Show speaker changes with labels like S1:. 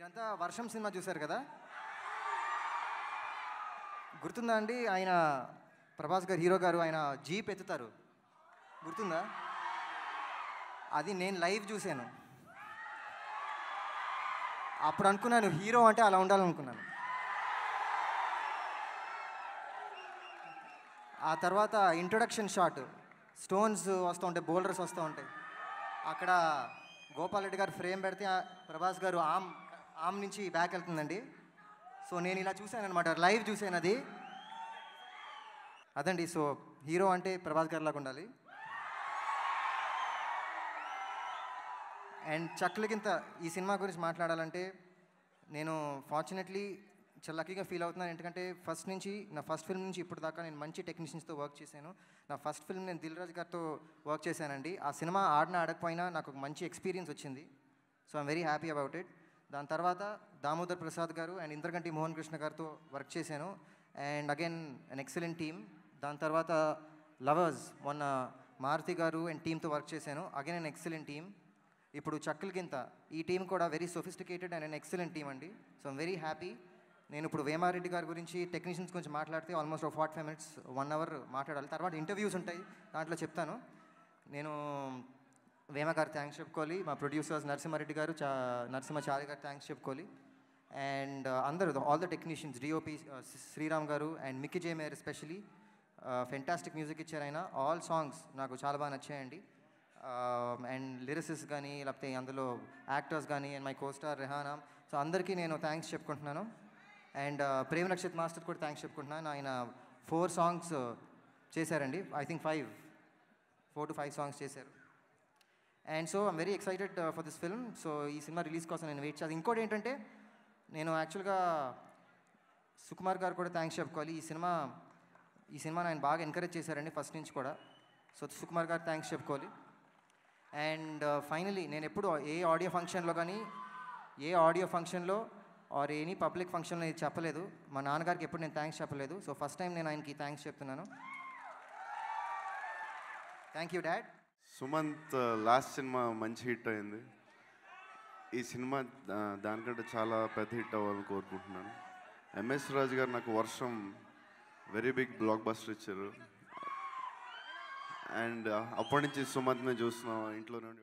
S1: మీరంతా వర్షం సినిమా చూశారు కదా గుర్తుందా అండి ఆయన ప్రభాస్ గారు హీరో గారు ఆయన జీప్ ఎత్తుతారు గుర్తుందా అది నేను లైవ్ చూశాను అప్పుడు అనుకున్నాను హీరో అంటే అలా ఉండాలనుకున్నాను ఆ తర్వాత ఇంట్రొడక్షన్ షాట్ స్టోన్స్ వస్తూ ఉంటాయి బౌలర్స్ వస్తూ ఉంటాయి అక్కడ గోపాల్ రెడ్డి గారు ఫ్రేమ్ పెడితే ఆ ప్రభాస్ గారు ఆమ్ ఆమ్ నుంచి బ్యాక్ వెళ్తుందండి సో నేను ఇలా చూశాను అనమాట లైవ్ చూశాను అది అదండి సో హీరో అంటే ప్రభాస్ గారు లాగా ఉండాలి అండ్ చక్కలకింత ఈ సినిమా గురించి మాట్లాడాలంటే నేను ఫార్చునేట్లీ చాలా లక్కీగా ఫీల్ అవుతున్నాను ఎందుకంటే ఫస్ట్ నుంచి నా ఫస్ట్ ఫిల్మ్ నుంచి ఇప్పుడు దాకా నేను మంచి టెక్నీషియన్స్తో వర్క్ చేశాను నా ఫస్ట్ ఫిల్మ్ నేను దిల్ రాజు గారితో వర్క్ చేశానండి ఆ సినిమా ఆడినా ఆడకపోయినా నాకు ఒక మంచి ఎక్స్పీరియన్స్ వచ్చింది so I'm very happy about it దాని తర్వాత దామోదర్ ప్రసాద్ గారు అండ్ ఇంద్రగంటి మోహన్ కృష్ణ గారితో వర్క్ చేశాను and again an excellent team దాని తర్వాత లవర్స్ మొన్న మారుతి గారు అండ్ టీంతో వర్క్ చేశాను అగైన్ అన్ ఎక్సలెంట్ టీమ్ ఇప్పుడు చక్కలకింత ఈ టీం కూడా very sophisticated and an excellent team అండి సో ఐమ్ వెరీ హ్యాపీ నేను ఇప్పుడు వేమారెడ్డి గారి గురించి టెక్నీషియన్స్ గురించి మాట్లాడితే ఆల్మోస్ట్ ఒక forty five minutes one hour మాట్లాడాలి తర్వాత ఇంటర్వ్యూస్ ఉంటాయి దాంట్లో చెప్తాను నేను వేమ గారు థ్యాంక్స్ చెప్పుకోవాలి మా ప్రొడ్యూసర్స్ నరసింహారెడ్డి గారు చా నరసింహచారి గారు థ్యాంక్స్ చెప్పుకోవాలి అండ్ అందరూ all the technicians DOP Sriram garu and Mickey J Meyer especially fantastic music ఇచ్చారు ఆయన ఆల్ సాంగ్స్ నాకు చాలా బాగా నచ్చాయండి అండ్ లిరిసిస్ కానీ లేకపోతే అందులో యాక్టర్స్ కానీ and my costar Rehana so అందరికీ నేను థ్యాంక్స్ చెప్పుకుంటున్నాను అండ్ ప్రేమ్ రక్షిత్ మాస్టర్ కూడా థ్యాంక్స్ చెప్పుకుంటున్నాను ఆయన ఫోర్ సాంగ్స్ చేశారండి I think five four to five songs చేశారు and so I'm very excited for this film so ఈ సినిమా రిలీజ్ కోసం నేను వెయిట్ చేస్తాను ఇంకోటి ఏంటంటే నేను యాక్చువల్గా సుకుమార్ గారు కూడా థ్యాంక్స్ చెప్పుకోవాలి ఈ సినిమా ఈ సినిమాని ఆయన బాగా ఎంకరేజ్ చేశారండి ఫస్ట్ నుంచి కూడా సో సుకుమార్ గారు థ్యాంక్స్ చెప్పుకోవాలి అండ్ ఫైనలీ నేను ఎప్పుడు ఏ ఆడియో ఫంక్షన్లో కానీ ఏ ఆడియో ఫంక్షన్లో ఆర్ ఎనీ పబ్లిక్ ఫంక్షన్లో ఇది చెప్పలేదు మా నాన్నగారికి ఎప్పుడు నేను థ్యాంక్స్ చెప్పలేదు సో ఫస్ట్ టైం నేను ఆయనకి థ్యాంక్స్ చెప్తున్నాను thank you dad
S2: Sumanth last cinema మంచి హిట్ అయింది ఈ సినిమా దా- దానికంటే చాలా పెద్ద హిట్ అవ్వాలని కోరుకుంటున్నాను ఎంఎస్ రాజు గారు నాకు Varsham very big blockbuster ఇచ్చారు అండ్ అప్పటి నుంచి సుమంత్ని చూస్తున్నాం ఇంట్లో నుండి